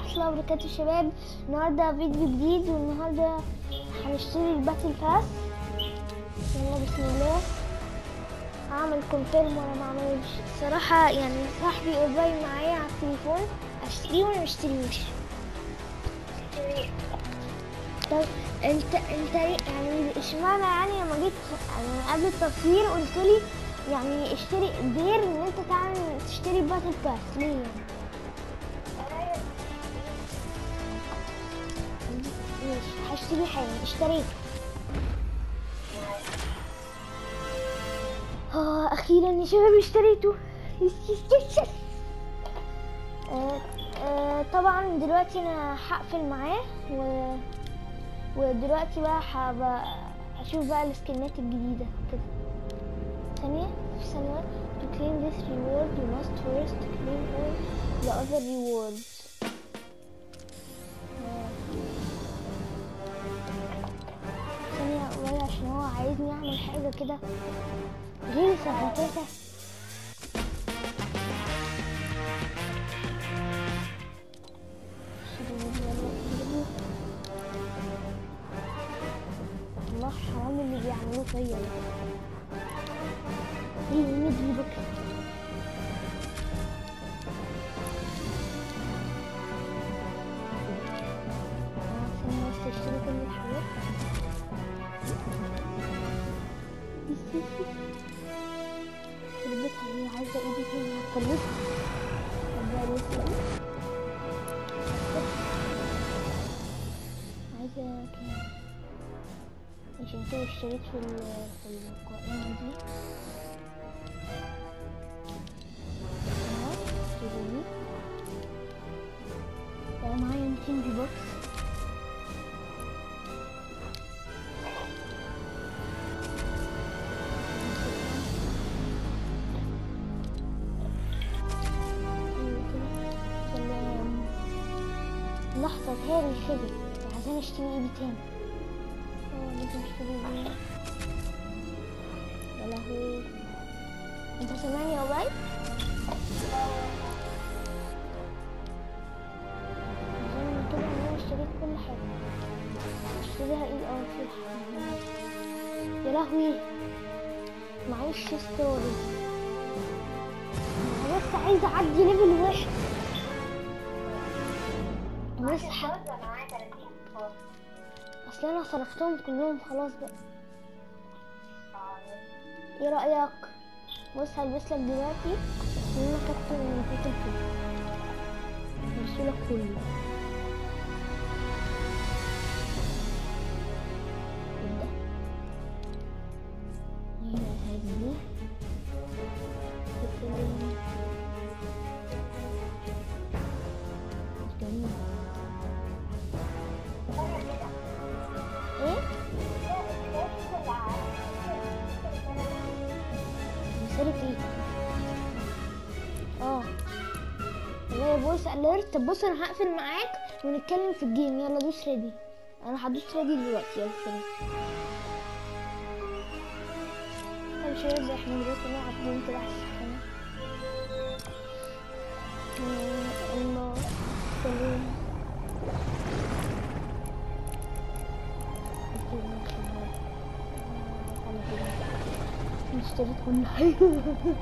الله وبركاته يا شباب النهارده فيديو جديد والنهارده هنشتري الباتل باس يلا بسم الله هعمل كونفيرم ولا ما اعملش الصراحه يعني صاحبي قريب معايا على التليفون اشتريه ولا ما اشتريهوش طب انت انت يعني اشمعنى يعني لما جيت يعني قبل التصوير قلت لي يعني اشتري دير ان انت تعمل تشتري باتل باس ليه يعني؟ ماشي هشتري حالا اشتريت اه اخيرا يا شباب اشتريته يس يس يس يس. آه آه طبعا دلوقتي انا هقفل معاه و ودلوقتي بقى هبقى اشوف بقى السكنات الجديده كده ثانيه في ثانيه to claim this reward you must first claim all the other rewards آه. ثانية أولى عشان هو عايزني أعمل حاجة كده غلسة هكذا الله حرام اللي بيعملوه فيا ده ايه ندري بكرة ثانية بس اشتري كل الحاجات خربتها هي عايزة ايدي تاني هتخلصها ربنا يسلم عايزة كام عشان كده اشتريت في ال في القائمة دي اهو اشتري دي بقى معايا 200 دي بوكس سلام لحظة تهاري خبر عايزين اشتري ايدي تاني اه لازم اشتري ايدي يا لهوي انت سامعني يا باي عشان كده ان انا اشتريت كل حاجة اشتريها ايه اه في حاجة يا لهوي معيش ستوري انا بس عايزة اعدي ليفل واحد بس ح- اصل انا صرفتهم كلهم خلاص بقى ايه رايك بص هلبس لك دلوقتي ان انا خدته من البيت الفيل هلبسه لك كله كده هنا هذه جميل جميل ايه رسالة ايه اه والله فويس اليرت طب بص انا هقفل معاك ونتكلم في الجيم يلا دوس ريدي انا هدوس ريدي دلوقتي يلا سلام طب شباب احنا دلوقتي نلعب جيم كده على السخانة آه، الله سلام اشتريت كل حاجة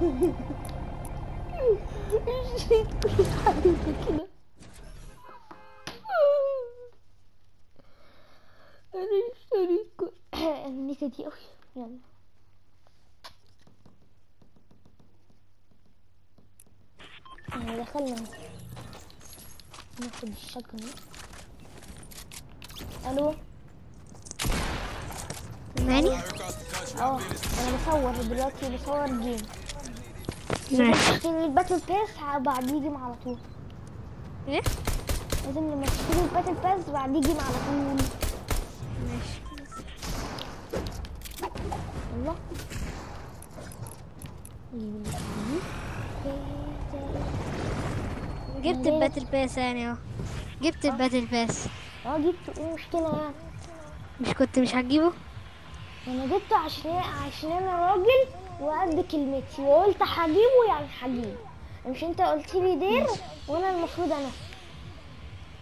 اشتريت كل حاجة كده انا اشتريت كل النكتة دي اوي يلا احنا دخلنا ناخد الشكل الو ماني اه انا بصور دلوقتي بصور جيم ماشي تشتري الباتل باس بعديه جيم على طول ايه لازم لما تشتري الباتل باس بعديه جيم على طول ماشي الله جبت الباتل باس يعني اهو جبت الباتل باس اه جبته ايه مشكلة يعني مش كنت مش هتجيبه انا جبته عشان عشان انا راجل وقد كلمتي وقلت هجيبه يعني هجيبه مش انت قلت لي دير وانا المفروض انا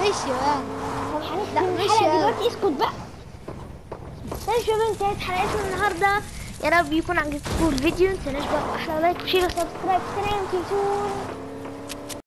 ماشي بقى طب هنختم لا، ماشي الحلقة يلا. دلوقتي اسكت بقى طيب شباب انتهت حلقتنا النهاردة يا رب يكون عجبكم الفيديو متنساش بقى احلى لايك وشير وسبسكرايب في القناة وتنسون